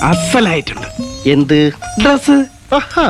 അസലായിട്ടുണ്ട് എന്ത് ഡ്രസ് ആഹാ.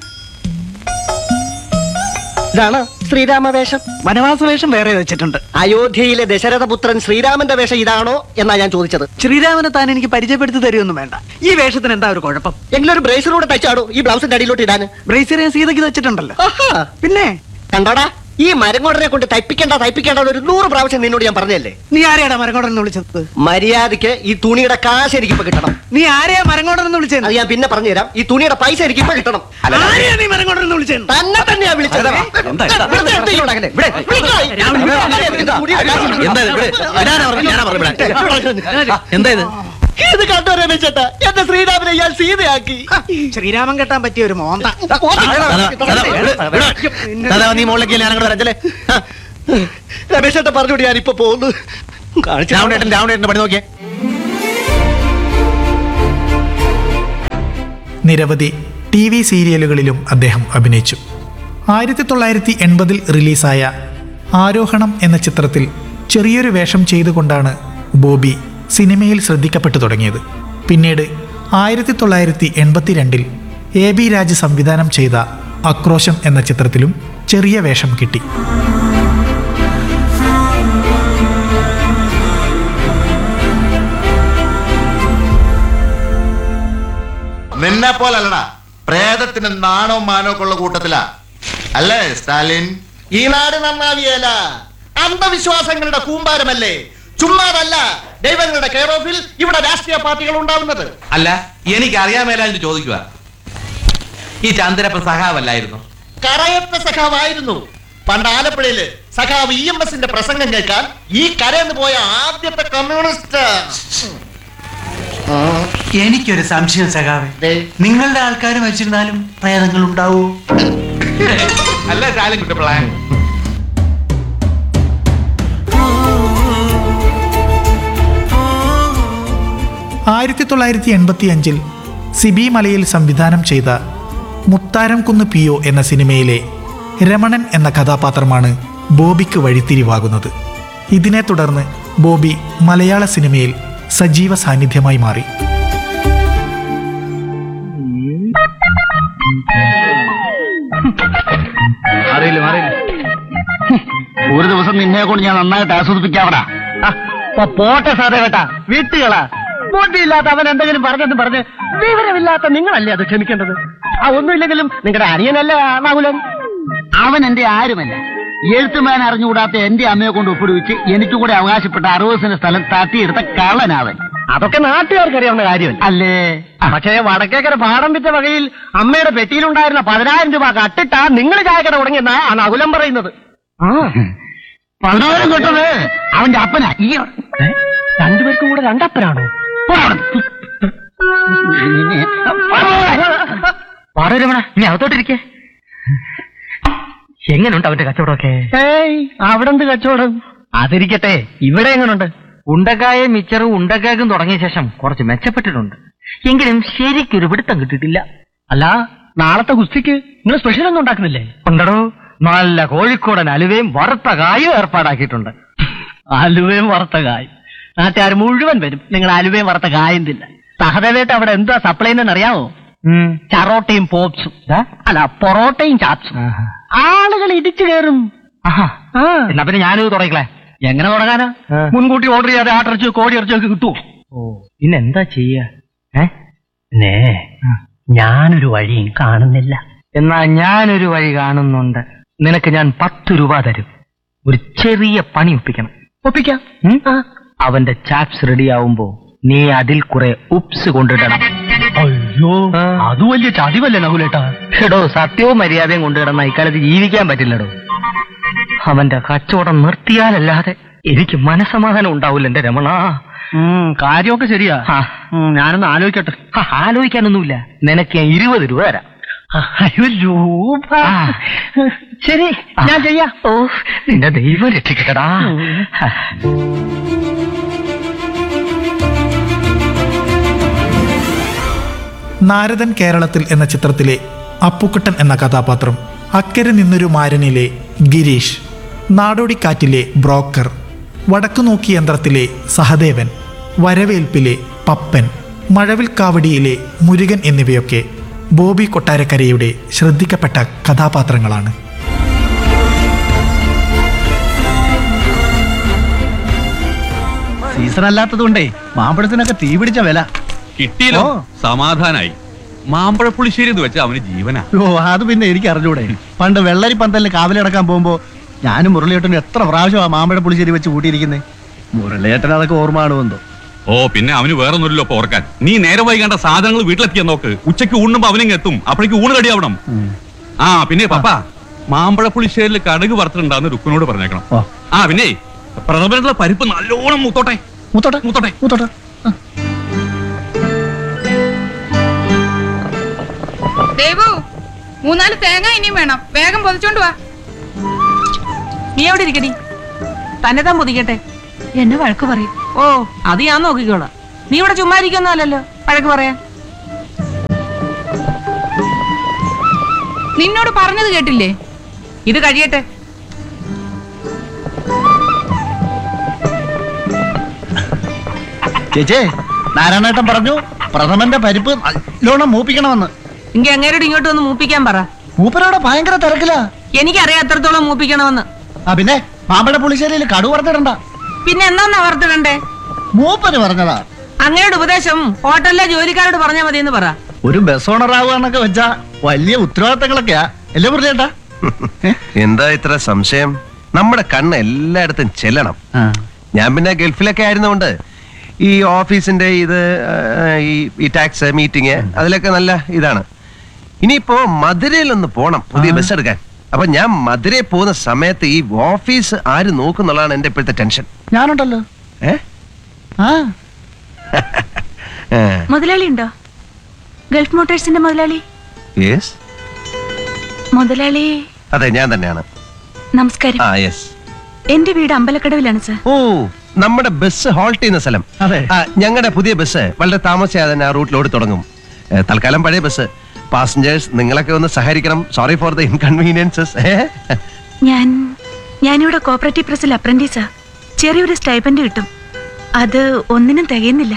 ഇതാണ് ശ്രീരാമവേഷം വനവാസ വേഷം വേറെ വെച്ചിട്ടുണ്ട് അയോധ്യയിലെ ദശരഥപുത്രൻ ശ്രീരാമന്റെ വേഷം ഇതാണോ എന്നാ ഞാൻ ചോദിച്ചത് ശ്രീരാമനെ താൻ എനിക്ക് പരിചയപ്പെടുത്തി തരുമൊന്നും വേണ്ട ഈ വേഷത്തിന് എന്താ ഒരു കുഴപ്പം എങ്കിലും ഒരു ബ്രേസിലൂടെ തച്ചാടോ ഈ ബ്ലൗസിന്റെ അടിയിലോട്ട് ഇടാന് ബ്രേസിനെ സീതയ്ക്ക് വെച്ചിട്ടുണ്ടല്ലോ ആഹാ. പിന്നെ കണ്ടോടാ ഈ മരങ്ങോടനെ കൊണ്ട് തയ്പ്പിക്കേണ്ട തയ്പ്പിക്കേണ്ട ഒരു നൂറ് പ്രാവശ്യം നിന്നോട് ഞാൻ പറഞ്ഞല്ലേ നീ ആരെയാടാ മരങ്ങോടൻ എന്ന് വിളിച്ചത് മര്യാദയ്ക്ക് ഈ തുണിയുടെ കാശ് എനിക്കിപ്പോ കിട്ടണം നീ ആരെയാ മരങ്ങോടൻ എന്ന് വിളിച്ചത് അത് ഞാൻ പിന്നെ പറഞ്ഞുതരാം ഈ തുണിയുടെ പൈസ എനിക്കിപ്പോ കിട്ടണം ആരെയാ നീ മരങ്ങോടൻ എന്ന് വിളിച്ചത് തന്നെ തന്നെയാ വിളിച്ചത് എന്താ? വെറുതെ എന്ത് ചെയ്യൂടാ അങ്ങനെ? വിളിക്കോ? തുണിയുടെ കാശ് എന്താ ഇത്? ഇവിടെ? ഇടാനാ പറഞ്ഞത്? ഞാനാ പറഞ്ഞത് ഇവിടെ. എന്താ ഇത് ഇത് കണ്ടോ രമേശേട്ടാ എന്റെ ശ്രീരാമനെ ഇയാൾ സീതയാക്കി ശ്രീരാമൻ കെട്ടാൻ പറ്റിയ ഒരു മോന്ത ദാദാ, ദാദാ, ഇവിടെ, ഇവിടെ. ദാദാ, നീ മുകളിലേക്ക് ഞാൻ അങ്ങോട്ട് വരച്ചല്ലേ രമേശേട്ടൻ പറഞ്ഞോട് ഞാൻ ഇപ്പൊ പോകുന്നു കാണിച്ചു രാവണേട്ടൻ രാവണേട്ടന്റെ പണി നോക്കിയേ നിരവധി ടി വി സീരിയലുകളിലും അദ്ദേഹം അഭിനയിച്ചു ആയിരത്തി തൊള്ളായിരത്തി എൺപതിൽ റിലീസായ ആരോഹണം എന്ന ചിത്രത്തിൽ ചെറിയൊരു വേഷം ചെയ്തുകൊണ്ടാണ് ബോബി സിനിമയിൽ ശ്രദ്ധിക്കപ്പെട്ടു തുടങ്ങിയത് പിന്നീട് ആയിരത്തി തൊള്ളായിരത്തി എൺപത്തിരണ്ടിൽ എ ബി രാജ് സംവിധാനം ചെയ്ത അക്രോശം എന്ന ചിത്രത്തിലും ചെറിയ വേഷം കിട്ടി നിന്നെ പോലല്ലടാ പ്രേതത്തിന് നാണോ മാനോ ഒക്കെ ഉള്ള കൂട്ടത്തിലാ അല്ലേ സ്റ്റാലിൻ ഈ നാട് നന്നാവിയല അന്ധവിശ്വാസങ്ങളുടെ കൂമ്പാരമല്ലേ ചുമ്മാതല്ല ദൈവങ്ങളുടെ കെയർ ഓഫിൽ ഇവിടെ രാഷ്ട്രീയ പാർട്ടികൾ ഉണ്ടാവുന്നത് അല്ല എനിക്ക് അറിയാൻ മേലാഞ്ഞിട്ട് ചോദിക്കുക ഈ ചന്ദ്രപ്പൻ സഹാവല്ലായിരുന്നു കറയത്ത സഖാവായിരുന്നു പണ്ട് ആലപ്പുഴയില് സഖാവ് ഇ എം എസിന്റെ പ്രസംഗം കേൾക്കാൻ ഈ കരയെന്ന് പോയ ആദ്യത്തെ കമ്മ്യൂണിസ്റ്റ് എനിക്കൊരു സംശയം സഖാവേ ദേ, നിങ്ങളുടെ ആൾക്കാർ വെച്ചിരുന്നാലും പ്രേതങ്ങൾ ഉണ്ടാവോ അല്ല സ്റ്റാലിൻ കുട്ടിപ്പിള്ള ആയിരത്തി തൊള്ളായിരത്തി എൺപത്തി അഞ്ചിൽ സിബി മലയിൽ സംവിധാനം ചെയ്ത മുത്താരം കുന്ന് പിയോ എന്ന സിനിമയിലെ രമണൻ എന്ന കഥാപാത്രമാണ് ബോബിക്ക് വഴിത്തിരിവാകുന്നത് ഇതിനെ തുടർന്ന് ബോബി മലയാള സിനിമയിൽ സജീവ സാന്നിധ്യമായി മാറി അറിയില്ല അറിയില്ല ഒരു ദിവസം നിന്നെ കൊണ്ട് ഞാൻ നന്നായിട്ട് ആസ്വദിപ്പിക്കാവടാ പോട്ടെ സാറേ കേട്ടാ വീട്ടുകളാ ബുദ്ധിയില്ലാത്ത അവൻ എന്തെങ്കിലും പറഞ്ഞെന്ന് പറഞ്ഞ് വിവരമില്ലാത്ത നിങ്ങളല്ലേ അത് ക്ഷമിക്കേണ്ടത് ആ ഒന്നുമില്ലെങ്കിലും നിങ്ങളുടെ അനിയനല്ലേ നാകുലൻ അവൻ എന്റെ ആരുമല്ല എഴുത്തുമാൻ അറിഞ്ഞുകൂടാത്ത എന്റെ അമ്മയെ കൊണ്ട് ഒപ്പിടുവിച്ച് എനിക്ക് കൂടെ അവകാശപ്പെട്ട അറുപത് സെന്റ് സ്ഥലം തട്ടിയെടുത്ത കള്ളനാവൻ അതൊക്കെ നാട്ടുകാർക്ക് അറിയാവുന്ന കാര്യം അല്ലേ പക്ഷേ വടക്കേക്കര പാടം വിറ്റ വകയിൽ അമ്മയുടെ പെട്ടിയിലുണ്ടായിരുന്ന പതിനായിരം രൂപ കട്ടിട്ടാ നിങ്ങൾ ചായക്കട തുടങ്ങിയെന്നാ ആ നകുലം പറയുന്നത് പതിനായിരം കിട്ടത് അവന്റെ അപ്പനാ ഈ രണ്ടുപേർക്കും കൂടെ രണ്ടപ്പനാണോ പാടരമണ നീ അകത്തോട്ടിരിക്കേ എങ്ങനെയുണ്ട് അവന്റെ കച്ചവടമൊക്കെ ഏയ് അവിടെന്ത് കച്ചവടം അതിരിക്കട്ടെ ഇവിടെ എങ്ങനുണ്ട് ഉണ്ടക്കായും മിച്ചറും ഉണ്ടക്കാക്കും തുടങ്ങിയ ശേഷം കുറച്ച് മെച്ചപ്പെട്ടിട്ടുണ്ട് എങ്കിലും ശരിക്കൊരു പിടുത്തം കിട്ടിയിട്ടില്ല അല്ല നാളത്തെ കുസ്തിക്ക് നിങ്ങൾ സ്പെഷ്യൽ ഒന്നും ഉണ്ടാക്കുന്നില്ലേ ഉണ്ടടോ നല്ല കോഴിക്കോടൻ അലുവയും വറുത്ത കായും ഏർപ്പാടാക്കിയിട്ടുണ്ട് അലുവയും വറുത്ത കായ് നാട്ടുകാർ മുഴുവൻ വരും നിങ്ങൾ അലുവയും വറുത്ത കായും തില്ല സഹദേവേട്ട് അവിടെ എന്താ സപ്ലൈ അറിയാമോ ചറോട്ടയും പോപ്സും അല്ല പൊറോട്ടയും ചാപ്സും ആളുകൾ ഇടിച്ചു കയറും ആഹാ. ആ. എന്നാ പിന്നെ ഞാനിത് തുടങ്ങിക്കളെ എങ്ങനെ തുടങ്ങാനാ ആ. മുൻകൂട്ടി ഓർഡർ ചെയ്യാതെ ആട്ടിറച്ചോ കോഴി ഇറച്ചിയൊക്കെ കിട്ടുമോ ഓ പിന്നെ എന്താ ചെയ്യാ ഏ നേ ഞാനൊരു വഴിയും കാണുന്നില്ല എന്നാ ഞാനൊരു വഴി കാണുന്നുണ്ട് നിനക്ക് ഞാൻ പത്ത് രൂപ തരും ഒരു ചെറിയ പണി ഒപ്പിക്കണം ഒപ്പിക്കാം ഉം? അവന്റെ ചാപ്സ് റെഡി ആവുമ്പോ നീ അതിൽ കുറെ ഉപ്സ് കൊണ്ടിടണം അയ്യോ ആ. അത് വലിയ ചതിവല്ലേ നകുലേട്ടാ എടോ സത്യവും മര്യാദയും കൊണ്ടുകിടന്ന ഇക്കാലത്ത് ജീവിക്കാൻ പറ്റില്ലടോ അവന്റെ കച്ചവടം നിർത്തിയാലല്ലാതെ എനിക്ക് മനസമാധാനം ഉണ്ടാവില്ല എന്റെ രമണ ഉം, കാര്യമൊക്കെ ശരിയാ ആ. ഉം, ഞാനൊന്ന് ആലോചിക്കട്ടെ ആ, ആലോചിക്കാനൊന്നുമില്ല നിനക്ക് ഞാൻ ഇരുപത് രൂപ തരാം അയ്യോ രൂപ ആ. ശരി ഞാൻ ചെയ്യാം ഓ നിന്റെ ദൈവം രക്ഷിക്കട്ടടാ നാരദൻ കേരളത്തിൽ എന്ന ചിത്രത്തിലെ അപ്പുക്കുട്ടൻ എന്ന കഥാപാത്രം അക്കരെ നിന്നൊരു മാരനിലെ ഗിരീഷ് നാടോടിക്കാറ്റിലെ ബ്രോക്കർ വടക്കുനോക്കി യന്ത്രത്തിലെ സഹദേവൻ വരവേൽപ്പിലെ പപ്പൻ മഴവിൽ മുരുകൻ എന്നിവയൊക്കെ ബോബി കൊട്ടാരക്കരയുടെ ശ്രദ്ധിക്കപ്പെട്ട കഥാപാത്രങ്ങളാണ് സീസൺ അല്ലാത്തത് കൊണ്ടേ മാമ്പഴത്തിനൊക്കെ തീ പിടിച്ച വില കിട്ടിയല്ലോ ഓ. സമാധാനായി മാമ്പഴ പുളിശ്ശേരി എന്ന് വെച്ചാൽ അവന് ജീവനാ ഓ അത് പിന്നെ എനിക്ക് അറിഞ്ഞൂടെ പണ്ട് വെള്ളരി പന്തലിന് കാവലടക്കാൻ പോകുമ്പോ ഞാനും മുരളിയേട്ടനും എത്ര പ്രാവശ്യം ആ മാമ്പഴ പുളിശ്ശേരി വെച്ച് കൂട്ടിയിരിക്കുന്നേ മുരളിയേട്ടൻ അതൊക്കെ ഓർമ്മ കാണുമെന്തോ ഓ പിന്നെ അവന് വേറൊന്നുമില്ലല്ലോ ഇപ്പൊ ഓർക്കാൻ നീ നേരെ വൈകേണ്ട സാധനങ്ങൾ വീട്ടിലെത്തിയാൻ നോക്ക് ഉച്ചയ്ക്ക് ഊണുമ്പോ അവനിങ് എത്തും അപ്പോഴേക്ക് ഊണ് കടിയാവണം ആ പിന്നെ പപ്പ മാമ്പഴ പുളിശ്ശേരിയിൽ കടുക് വറുത്തിട്ടുണ്ടാന്ന് രുക്കുനോട് പറഞ്ഞേക്കണം ഓ. ആ പിന്നെ പ്രഥമനുള്ള പരിപ്പ് നല്ലോണം മൂത്തോട്ടെ മുത്തോട്ടെ മൂത്തോട്ടെ മുത്തോട്ടെ ദേവു മൂന്നാല് തേങ്ങ ഇനിയും വേണം വേഗം പൊതിച്ചോണ്ട് വാ നീ എവിടെ ഇരിക്കടി തന്നെ താൻ പൊതിക്കട്ടെ എന്നെ വഴക്ക് പറയും ഓ അത് ഞാൻ നോക്കിക്കോളാം നീ ഇവിടെ ചുമ്മാ ഇരിക്കുന്നല്ലോ വഴക്ക് പറയാൻ നിന്നോട് പറഞ്ഞത് കേട്ടില്ലേ ഇത് കഴിയട്ടെ ചേച്ചേ നാരായണേട്ടൻ പറഞ്ഞു പ്രഥമന്റെ പരിപ്പ് നല്ലോണം മൂപ്പിക്കണമെന്ന് എങ്കിൽ അങ്ങേരോട് ഇങ്ങോട്ട് വന്ന് മൂപ്പിക്കാൻ പറ മൂപ്പരോടെ ഭയങ്കര തിരക്കിലാ എനിക്കറിയാം എത്രത്തോളം മൂപ്പിക്കണമെന്ന് ആ പിന്നെ മാമ്പഴ പുളിശ്ശേരിയിൽ കടു വറുത്തിടണ്ട പിന്നെ എന്നാ വർത്തിടണ്ടേ മൂപ്പര് പറഞ്ഞതാ അങ്ങയുടെ ഉപദേശം ഹോട്ടലിലെ ജോലിക്കാരോട് പറഞ്ഞാൽ മതി എന്ന് പറ ഒരു ബസ് ഓണർ ആവുകയെന്നൊക്കെ വെച്ചാ വലിയ ഉത്തരവാദിത്തങ്ങളൊക്കെയാ അല്ലേ മുരളിയേട്ടാ എന്താ ഇത്ര സംശയം നമ്മുടെ കണ്ണ് എല്ലായിടത്തും ചെല്ലണം ഞാൻ പിന്നെ ഗൾഫിലൊക്കെ ആയിരുന്നുകൊണ്ട് ഈ ഓഫീസിന്റെ ഇത് ആ, ഈ ഈ ടാക്സ് മീറ്റിംഗ് അതിലൊക്കെ നല്ല ഇതാണ് ഇനിയിപ്പോ മധുരയിൽ ഒന്ന് പോണം പുതിയ ബസ് എടുക്കാൻ അപ്പൊ ഞാൻ മധുരയിൽ പോകുന്ന സമയത്ത് ഈ ഓഫീസ് ആര് നോക്കുന്നുള്ളതാണ് എന്റെ ഇപ്പോഴത്തെ ടെൻഷൻ ഞാനുണ്ടല്ലോ ഏ ആ മുതലാളി ഉണ്ടോ ഗൾഫ് മോട്ടോഴ്സിന്റെ മുതലാളി യെസ് മുതലാളി അതെ ഞാൻ തന്നെയാണ് നമസ്കാരം ആ യെസ് എന്റെ വീട് അമ്പലക്കടവിലാണ് സർ ഓ നമ്മുടെ ബസ് ഹോൾട്ട് ചെയ്യുന്ന സ്ഥലം അതെ. ഞങ്ങളുടെ പുതിയ ബസ് വളരെ താമസിയാതെ തന്നെ ആ റൂട്ടിൽ ഓടി തുടങ്ങും ഏ, തൽക്കാലം പഴയ ബസ് പാസഞ്ചേഴ്സ് നിങ്ങളൊക്കെ ഒന്ന് സഹകരിക്കണം സോറി ഫോർ ദ ഇൻകൺവീനിയൻസസ് ഞാൻ ഞാനിവിടെ കോപ്പറേറ്റീവ് പ്രസിൽ അപ്രന്റീസാ ചെറിയൊരു സ്റ്റൈപ്പൻഡ് കിട്ടും അത് ഒന്നിനും തികയുന്നില്ല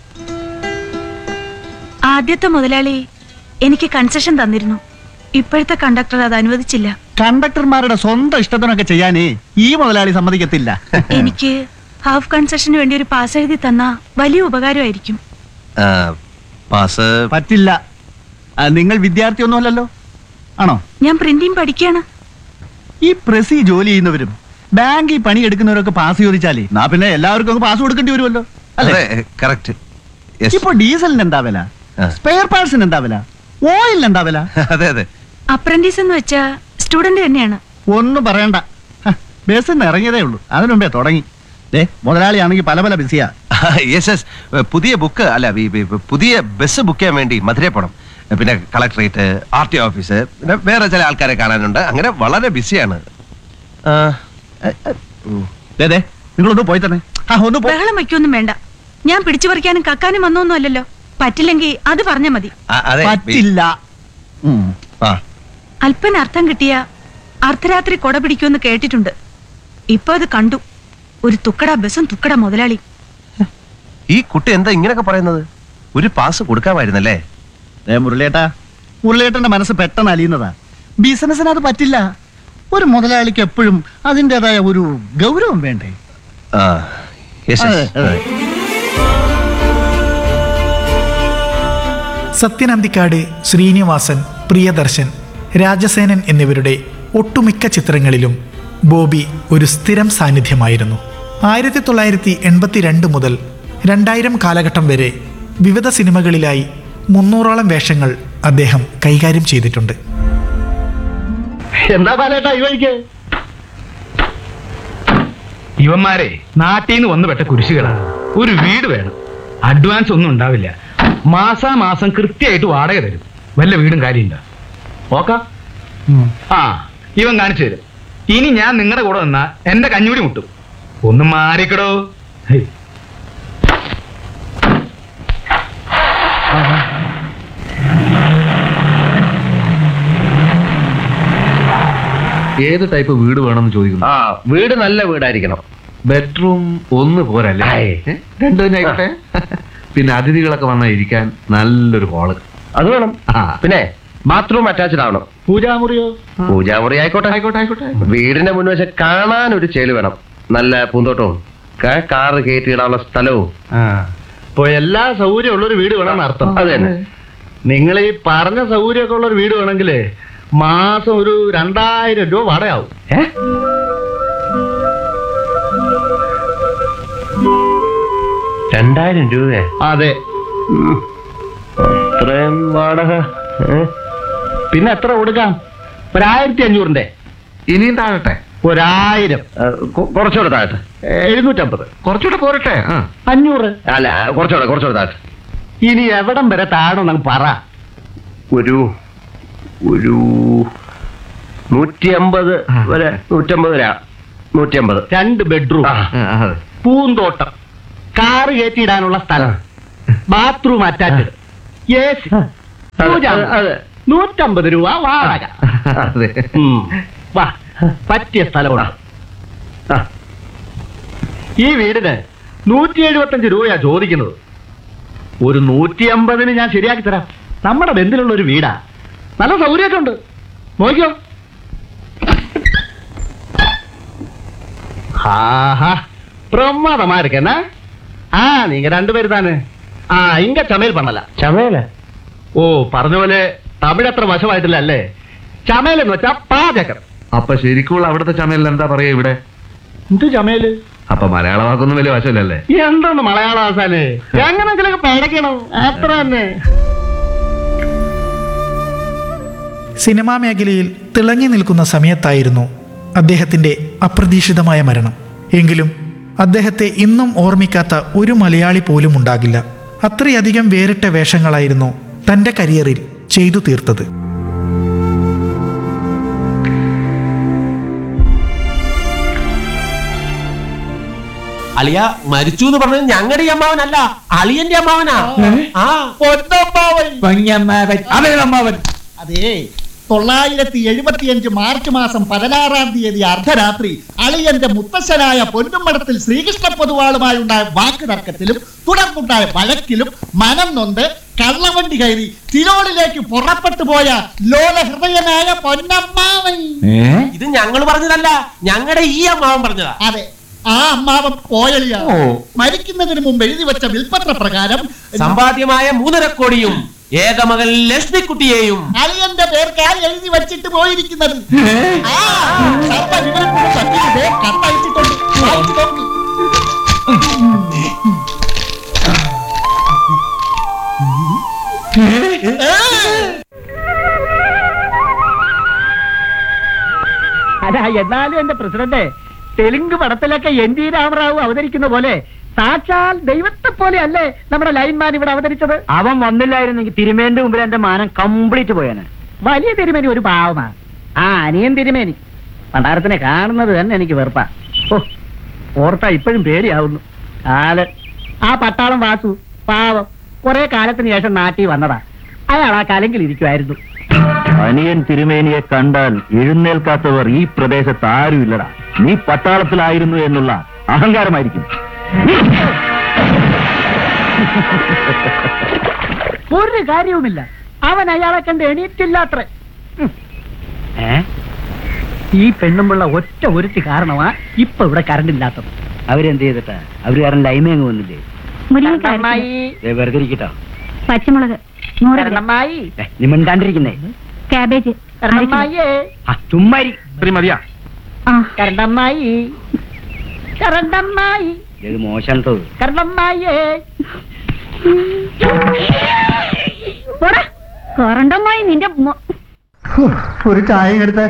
ആദ്യത്തെ മുതലാളി എനിക്ക് കൺസെഷൻ തന്നിരുന്നു ഇപ്പോഴത്തെ കണ്ടക്ടർ അത് അനുവദിച്ചില്ല കണ്ടക്ടർമാരുടെ സ്വന്തം ഇഷ്ടത്തിനൊക്കെ ചെയ്യാനേ ഈ മുതലാളി സമ്മതിക്കത്തില്ല എനിക്ക് ഹാഫ് കൺസെഷന് വേണ്ടി ഒരു പാസ് എഴുതി തന്ന വലിയ ഉപകാരമായിരിക്കും പാസ് പറ്റില്ല ആ, നിങ്ങൾ വിദ്യാർത്ഥിയൊന്നുമല്ലല്ലോ ആണോ ഞാൻ പ്രിന്റിംഗ് പഠിക്കുകയാണ് ഈ പ്രസി ജോലി ചെയ്യുന്നവരും ബാങ്കിൽ പണി എടുക്കുന്നവരൊക്കെ പാസ് ചോദിച്ചാലേ നാ പിന്നെ എല്ലാവർക്കും അങ്ങ് പാസ് കൊടുക്കേണ്ടി വരുമല്ലോ അല്ലേ അതെ കറക്റ്റ് ഇപ്പൊ ഡീസലിന് എന്താ വില ആ. സ്പെയർ പാർട്സിന് എന്താ വില ഓയിലിന് എന്താ വില അതെ അതെ അപ്രന്റീസ് എന്ന് വെച്ചാ സ്റ്റുഡന്റ് തന്നെയാണ് ഒന്നും പറയണ്ട ഹ, ബസ്സിന്ന് ഇറങ്ങിയതേ ഉള്ളൂ അതിനു മുമ്പേ തുടങ്ങി ദേ മുതലാളിയാണെങ്കിൽ പല പല ബിസിയാ യെസ് യെസ് പുതിയ ബുക്ക് അല്ല ഈ- ഈ പുതിയ ബസ് ബുക്ക് ചെയ്യാൻ വേണ്ടി മധുരയിൽ പോകണം പിന്നെ കളക്ടറേറ്റ് ആർ ടി ഓഫീസ് പിന്നെ വേറെ ചില ആൾക്കാരെ കാണാനുണ്ട് അങ്ങനെ വളരെ ബിസിയാണ് ആ, ദേ ദേ നിങ്ങളൊന്ന് പോയി തന്നെ ആ ഒന്ന് പോ ബഹളം വയ്ക്കൊന്നും വേണ്ട ഞാൻ പിടിച്ചു പറിക്കാനും കക്കാനും വന്നൊന്നും അല്ലല്ലോ പറ്റില്ലെങ്കിൽ അത് പറഞ്ഞാ മതി ആ, അതെ പറ്റില്ല ഉം. ആ അല്പന അർത്ഥം കിട്ടിയ അർദ്ധരാത്രി കൊട പിടിക്കുമെന്ന് കേട്ടിട്ടുണ്ട് ഇപ്പൊ അത് കണ്ടു ഒരു തുക്കട ബസ്സും തുക്കട മുതലാളി ഈ കുട്ടി എന്താ ഇങ്ങനെയൊക്കെ പറയുന്നത് ഒരു പാസ് കൊടുക്കാമായിരുന്നല്ലേ ദേ മുരളിയേട്ടാ മുരളിയേട്ടന്റെ മനസ്സ് പെട്ടെന്ന് അലിയുന്നതാ ബിസിനസ്സിന് അത് പറ്റില്ല ഒരു മുതലാളിക്ക് എപ്പോഴും അതിൻ്റെതായ ഒരു ഗൗരവം വേണ്ടേ ആ യെസ് അതെ, അതെ. സത്യനന്തിക്കാട് ശ്രീനിവാസൻ പ്രിയദർശൻ രാജസേനൻ എന്നിവരുടെ ഒട്ടുമിക്ക ചിത്രങ്ങളിലും ബോബി ഒരു സ്ഥിരം സാന്നിധ്യമായിരുന്നു ആയിരത്തി തൊള്ളായിരത്തി എൺപത്തിരണ്ട് മുതൽ രണ്ടായിരം കാലഘട്ടം വരെ വിവിധ സിനിമകളിലായി മുന്നൂറോളം വേഷങ്ങൾ അദ്ദേഹം കൈകാര്യം ചെയ്തിട്ടുണ്ട് എന്താ പാലേട്ടാ ഈ വഴിക്ക് ഇവന്മാരെ നാട്ടിൽ നിന്ന് വന്ന് പെട്ട കുരിശുകളാണ് ഒരു വീട് വേണം അഡ്വാൻസ് ഒന്നും ഉണ്ടാവില്ല മാസാമാസം കൃത്യമായിട്ട് വാടക തരും വല്ല വീടും കാര്യമില്ല ഓക്കാ ആ ഇവൻ കാണിച്ചു തരും ഇനി ഞാൻ നിങ്ങളുടെ കൂടെ നിന്നാ എന്റെ കഞ്ഞൂടി മുട്ടും ഒന്ന് മാറിക്കടോ ഹേയ്. ഏത് ടൈപ്പ് വീട് വേണമെന്ന് ചോദിക്കുന്നു ആ വീട് നല്ല വീടായിരിക്കണം ബെഡ്റൂം ഒന്ന് പോരല്ലേ രണ്ടു തന്നെ ആയിക്കോട്ടെ പിന്നെ അതിഥികളൊക്കെ വന്നാൽ ഇരിക്കാൻ നല്ലൊരു ഹോള് അത് വേണം പിന്നെ ബാത്റൂം അറ്റാച്ച്ഡ് ആവണം പൂജാമുറിയോ പൂജാമുറി ആയിക്കോട്ടെ ആയിക്കോട്ടെ ആയിക്കോട്ടെ വീടിന്റെ മുൻവശം കാണാൻ ഒരു ചേല് വേണം നല്ല പൂന്തോട്ടവും ക- കാറ് കയറ്റിയിടാനുള്ള സ്ഥലവും ഇപ്പൊ എല്ലാ സൗകര്യം ഉള്ളൊരു വീട് വേണമെന്ന് അർത്ഥം അത് തന്നെ നിങ്ങൾ ഈ പറഞ്ഞ സൗകര്യമൊക്കെ ഉള്ള ഒരു വീട് വേണമെങ്കിൽ മാസം ഒരു രണ്ടായിരം രൂപ വാടകയാവും ഏ രണ്ടായിരം രൂപ അതെ അത്രയും വാടക ഏ? പിന്നെ എത്ര കൊടുക്കാം ഒരായിരത്തി അഞ്ഞൂറിന്റെ ഇനിയും താഴട്ടെ ഒരായിരം ആ, കൊ- കുറച്ചുകൂടെ താഴട്ടെ എഴുന്നൂറ്റമ്പത് കുറച്ചുകൂടെ പോരട്ടെ ആ അഞ്ഞൂറ് അല്ല കുറച്ചുകൂടെ കുറച്ചുകൂടെ താഴട്ടെ ഇനി എവിടം വരെ താഴണം പറ ഒരു ഒരു നൂറ്റി അമ്പത് വരെ നൂറ്റമ്പത് വരെ നൂറ്റി അമ്പത് രണ്ട് ബെഡ്റൂം അതെ പൂന്തോട്ടം കാറ് കയറ്റിയിടാനുള്ള സ്ഥലം ബാത്റൂം അറ്റാച്ച്ഡ് എ സി അതെ നൂറ്റമ്പത് രൂപ വാടക അതെ ഉം. വാ പറ്റിയ സ്ഥലമാണ് ആ. ഈ വീടിന് നൂറ്റി എഴുപത്തഞ്ച് രൂപയാ ചോദിക്കുന്നത് ഒരു നൂറ്റി അമ്പതിന് ഞാൻ ശരിയാക്കി തരാം നമ്മുടെ ബന്ധത്തിലുള്ള ഒരു വീടാ നല്ല സൗകര്യമൊക്കെ ഉണ്ട് നോക്കിയോ ആഹാ പ്രമാദമാ இருக்கு என்ன ആ നീங்க രണ്ടുപേര് താനെ ആ ഇങ്ക ചമയൽ പണല ചമയല ഓ പറഞ്ഞ പോലെ തമിഴ് അത്ര വശമായിട്ടില്ല അല്ലേ ചമയൽ എന്ന് വെച്ചാ പാചകം അപ്പൊ ശരിക്കുള്ള അവിടുത്തെ ചമയലിൽ എന്താ പറയാ ഇവിടെ എന്ത് ചമയല് അപ്പൊ മലയാള വാക്കൊന്നും വലിയ വശമില്ലല്ലേ എന്താണ് മലയാള ആസാന് എങ്ങനെങ്കിലൊക്കെ പേടക്കണം അത്ര തന്നെ സിനിമാ മേഖലയിൽ തിളങ്ങി നിൽക്കുന്ന സമയത്തായിരുന്നു അദ്ദേഹത്തിൻ്റെ അപ്രതീക്ഷിതമായ മരണം എങ്കിലും അദ്ദേഹത്തെ ഇന്നും ഓർമ്മിക്കാത്ത ഒരു മലയാളി പോലും ഉണ്ടാകില്ല അത്രയധികം വേറിട്ട വേഷങ്ങളായിരുന്നു തൻ്റെ കരിയറിൽ ചെയ്തു തീർത്തത് അളിയ മരിച്ചു എന്ന് പറഞ്ഞത് ഞങ്ങളുടെ ഈ അമ്മാവനല്ല അളിയന്റെ അമ്മാവനാ ആ പൊന്നമ്മാവൻ അതെ തൊള്ളായിരത്തി എഴുപത്തിയഞ്ച് മാർച്ച് മാസം പതിനാറാം തീയതി അർദ്ധരാത്രി അളിയന്റെ മുത്തശ്ശനായ പൊന്നുമടത്തിൽ ശ്രീകൃഷ്ണ പൊതുവാളുമായുണ്ടായ വാക്ക് തർക്കത്തിലും തുടർന്നുണ്ടായ വഴക്കിലും മനം നൊന്ത് കള്ളവണ്ടി കയറി തിരോളിലേക്ക് പുറപ്പെട്ടു പോയ ലോലഹൃദയനായ പൊന്നമ്മാവൻ ഇത് ഞങ്ങൾ പറഞ്ഞതല്ല ഞങ്ങളുടെ ഈ അമ്മാവൻ പറഞ്ഞതാ അതെ ആ അമ്മാവൻ പോയളിയ മരിക്കുന്നതിന് മുമ്പ് എഴുതി വെച്ച വിൽപ്പത്ര പ്രകാരം സമ്പാദ്യമായ മൂന്നര കോടിയും ഏകമകൻ ലക്ഷ്മിക്കുട്ടിയെയും അളിയന്റെ പേർക്കായി എഴുതി വെച്ചിട്ട് പോയിരിക്കുന്നത് ആ, സർവ്വ വിവരങ്ങളും പറ്റിയത് കത്തയച്ചിട്ടുണ്ട് വായിച്ചു നോക്ക്. അല്ല എന്നാലും എന്റെ president Telugu പടത്തിലൊക്കെ N T Rama Rao അവതരിക്കുന്ന പോലെ സാക്ഷാൽ ദൈവത്തെ പോലെ അല്ലേ നമ്മുടെ ലൈൻമാൻ ഇവിടെ അവതരിച്ചത് അവൻ വന്നില്ലായിരുന്നെങ്കിൽ തിരുമേന്റെ മുമ്പിൽ എന്റെ മാനം കംപ്ലീറ്റ് പോയാണ് വലിയ തിരുമേനി ഒരു പാവമാണ് ആ അനിയൻ തിരുമേനി പണ്ടാരത്തിനെ കാണുന്നത് തന്നെ എനിക്ക് വെറുപ്പാ ഓ ഓർത്താ ഇപ്പോഴും പേടിയാവുന്നു ആല് ആ പട്ടാളം വാസു പാവം കുറെ കാലത്തിന് ശേഷം നാട്ടിൽ വന്നതാ അയാൾ ആ കലങ്കിൽ ഇരിക്കുമായിരുന്നു അനിയൻ തിരുമേനിയെ കണ്ടാൽ എഴുന്നേൽക്കാത്തവർ ഈ പ്രദേശത്ത് ആരുമില്ലടാ നീ പട്ടാളത്തിലായിരുന്നു എന്നുള്ള അഹങ്കാരമായിരിക്കും ഒരു കാര്യവുമില്ല അവൻ അയാളെ കണ്ട് എണീറ്റില്ലാത്രേ ഉം. ഏ ഈ പെണ്ണുമ്പുള്ള ഒറ്റ ഒരുത്തി കാരണമാ ഇപ്പൊ ഇവിടെ കറണ്ട് ഇല്ലാത്തത് അവരെന്ത് ചെയ്തിട്ടാ അവര് കാരണം ലൈമേങ്ങ് വന്നില്ലേ ദേ വെറുതെ ഇരിക്കട്ടോ പച്ചമുളക് നൂറ് ഗ്രാം. കരണമ്മായി നീ മിണ്ടാണ്ടിരിക്കുന്നേ കാബേജ് കരണമ്മായിയേ ആ ചുമ്മാരി മതിയാ ആ കരണ്ടമ്മായി കരണ്ടമ്മായി ഇത് മോശം കരണ്ടമ്മായിയേ കൊറണ്ടമായി നിന്റെ മൊ- ഒരു ചായ എടുത്ത്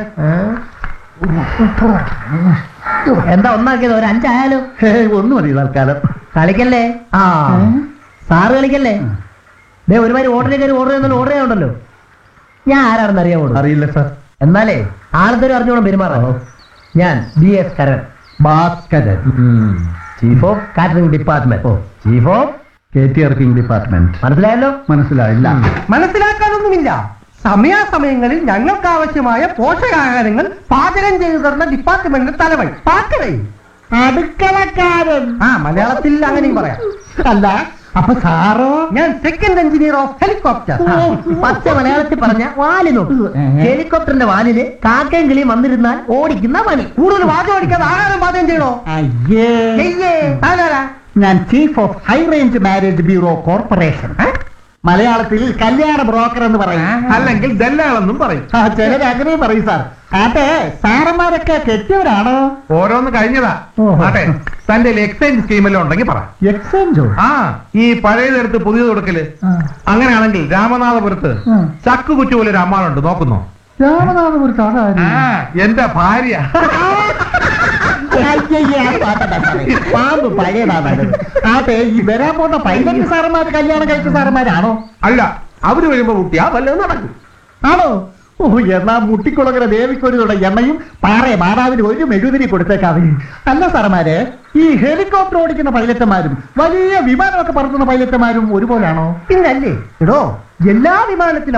എന്താ ഒന്നാക്കിയത് ഒരു അഞ്ചായാലോ ഒന്ന് മതി തൽക്കാലം കളിക്കല്ലേ ആ സാറ് കളിക്കല്ലേ ദേ ഒരുമാതിരി ഓർഡർ കയറി ഓർഡർ ചെയ്യുന്ന ഓർഡർ ചെയ്യാനുണ്ടല്ലോ ഞാൻ ആരാണെന്ന് അറിയാമോ അറിയില്ല സാർ എന്നാലേ ആളെന്തേലും അറിഞ്ഞോണം പെരുമാറാം ഞാൻ B S Karan Bhaskaran chief of catering department chief of catering department മനസ്സിലായല്ലോ മനസ്സിലായില്ല മനസ്സിലാക്കാനൊന്നുമില്ല സമയാസമയങ്ങളിൽ ഞങ്ങൾക്ക് ആവശ്യമായ പോഷകാഹാരങ്ങൾ പാചകം ചെയ്തു തരുന്ന ഡിപ്പാർട്ട്മെന്റ് തലവൻ പാക്കറേ അടുക്കളക്കാരൻ ആ മലയാളത്തിൽ അങ്ങനെയും പറയാം അല്ല അപ്പൊ സാറോ ഞാൻ സെക്കൻഡ് എഞ്ചിനീയർ ഓഫ് ഹെലികോപ്റ്റർ പച്ച മലയാളത്തിൽ പറഞ്ഞ വാല് നോക്കൂ ഹെലികോപ്റ്ററിന്റെ വാലില് കാക്കയും കിളിയും വന്നിരുന്നാൽ ഓടിക്കുന്ന പണി കൂടുതൽ വാചം ഓടിക്കാതെ ആഹാരം പാചകം ചെയ്യണോ അയ്യേ ആരാരാ ഞാൻ chief of high range marriage bureau corporation മലയാളത്തിൽ കല്യാണ ബ്രോക്കർ എന്ന് പറയും അല്ലെങ്കിൽ ദല്ലാളെന്നും പറയും ചിലർ അങ്ങനെ പറയും സാർ അതെ സാറന്മാരൊക്കെ കെട്ടിയവരാണോ ഓരോന്ന് കഴിഞ്ഞതാ ആട്ടെ തന്റെ എക്സ്ചേഞ്ച് സ്കീമെല്ലാം ഉണ്ടെങ്കിൽ പറ എക്സ്ചേഞ്ചോ ആ ഈ പഴയതെടുത്ത് പുതിയത് കൊടുക്കല് അങ്ങനെയാണെങ്കിൽ രാമനാഥപുരത്ത് ചക്കു കുറ്റു പോലെ ഒരു അമ്മാളുണ്ട് നോക്കുന്നോ രാമനാഥപുരത്ത് അതാരും ആ എന്റെ ഭാര്യ അയ്യയ്യേ, അത് പാട്ടണ്ട സാറേ. പാമ്പ് പഴയതാണ് അതെ ഈ വരാൻ പോകുന്ന പൈലറ്റ് സാറന്മാർ കല്യാണം കഴിച്ച സാറന്മാരാണോ അല്ല അവര് വരുമ്പോ കുട്ടിയാ വല്ലതും നടക്കും ആണോ ഓ എന്നാ മുട്ടിക്കുളങ്ങര ദേവിക്കൊരുതുള്ള എണ്ണയും പാറ മാതാവിന് ഒരു മെഴുതിരി കൊടുത്തേക്കാവേ അല്ല സാറന്മാരെ ഈ ഹെലികോപ്റ്റർ ഓടിക്കുന്ന പൈലറ്റുമാരും വലിയ വിമാനമൊക്കെ പറത്തുന്ന പൈലറ്റുമാരും ഒരുപോലാണോ പിന്നല്ലേ എടോ എല്ലാ വിമാനത്തിലെ